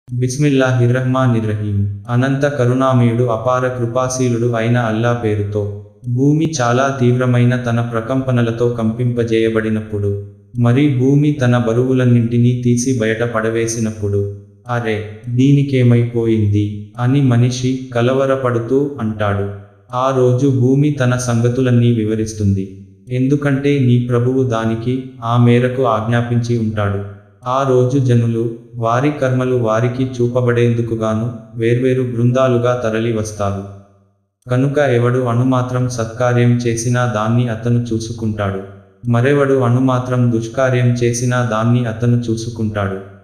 బిస్మిల్లాహిర్రహ్మానిర్రహీం అనంత కరుణామయుడు అపార కృపాశీలుడు అయిన అల్లా పేరుతో భూమి చాలా తీవ్రమైన తన ప్రకంపనలతో కంపింపజేయబడినప్పుడు మరి భూమి తన బరువులన్నింటినీ తీసి బయట పడవేసినప్పుడు అరే దీనికేమైపోయింది అని మనిషి కలవరపడుతూ అంటాడు ఆ రోజు భూమి తన సంగతులన్నీ వివరిస్తుంది ఎందుకంటే నీ ప్రభువు దానికి ఆ మేరకు ఆజ్ఞాపించి ఉంటాడు ఆ రోజు జనులు వారి కర్మలు వారికి చూపబడేందుకుగాను వేర్వేరు బృందాలుగా తరలి వస్తారు కనుక ఎవడు అణుమాత్రం సత్కార్యం చేసినా దాన్ని అతను చూసుకుంటాడు మరెవడు అణుమాత్రం దుష్కార్యం చేసినా దాన్ని అతను చూసుకుంటాడు